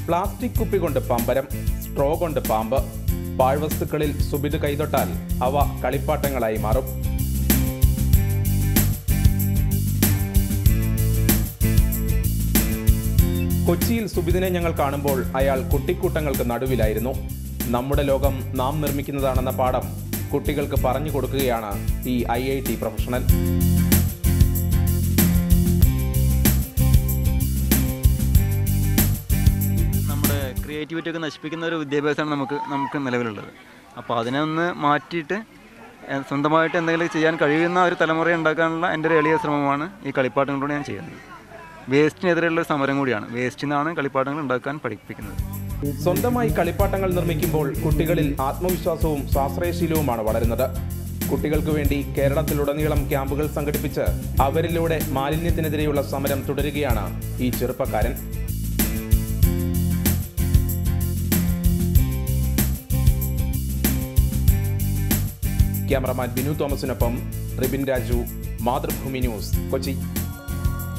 plastic കുപ്പി കൊണ്ട് പമ്പരം സ്ട്രോ കൊണ്ട് പാമ്പ് പാഴ്വസ്തുക്കളിൽ സുബിത് കൈതൊട്ടാൽ അവ കളിപ്പാട്ടങ്ങളായി മാറും കൊച്ചിയിൽ സുബിതിനെ ഞങ്ങൾ കാണുമ്പോൾ അയാൾ കുട്ടിക്കൂട്ടങ്ങൾക്ക് നടുവിലായിരുന്നു നമ്മുടെ ലോകം നാം നിർമ്മിക്കുന്നതാണെന്ന പാഠം കുട്ടികൾക്ക് പറഞ്ഞു കൊടുക്കുകയാണ് ഈ ഐ ഐ ടി പ്രൊഫഷണൽ നമ്മുടെ ക്രിയേറ്റിവിറ്റി ഒക്കെ നശിപ്പിക്കുന്ന ഒരു വിദ്യാഭ്യാസമാണ് നമുക്ക് നമുക്ക് നിലവിലുള്ളത് അപ്പോൾ അതിനെ ഒന്ന് മാറ്റിയിട്ട് എ- സ്വന്തമായിട്ട് എന്തെങ്കിലും ചെയ്യാൻ കഴിയുന്ന ഒരു തലമുറ ഉണ്ടാക്കാനുള്ള എൻ്റെ ഒരു എളിയ ശ്രമമാണ് ഈ കളിപ്പാട്ടങ്ങളോട് ഞാൻ ചെയ്യുന്നത് വേസ്റ്റിനെതിരെയുള്ള ഒരു സമരം കൂടിയാണ് വേസ്റ്റിൽ നിന്നാണ് കളിപ്പാട്ടങ്ങൾ ഉണ്ടാക്കാൻ പഠിപ്പിക്കുന്നത് സ്വന്തമായി കളിപ്പാട്ടങ്ങൾ നിർമ്മിക്കുമ്പോൾ കുട്ടികളിൽ ആത്മവിശ്വാസവും സ്വാശ്രയശീലവുമാണ് വളരുന്നത് കുട്ടികൾക്ക് വേണ്ടി കേരളത്തിലുടനീളം ക്യാമ്പുകൾ സംഘടിപ്പിച്ച് അവരിലൂടെ മാലിന്യത്തിനെതിരെയുള്ള സമരം തുടരുകയാണ് ഈ ചെറുപ്പക്കാരൻ ക്യാമറമാൻ ബിനു തോമസിനൊപ്പം റിബിൻ രാജു മാതൃഭൂമി ന്യൂസ് കൊച്ചി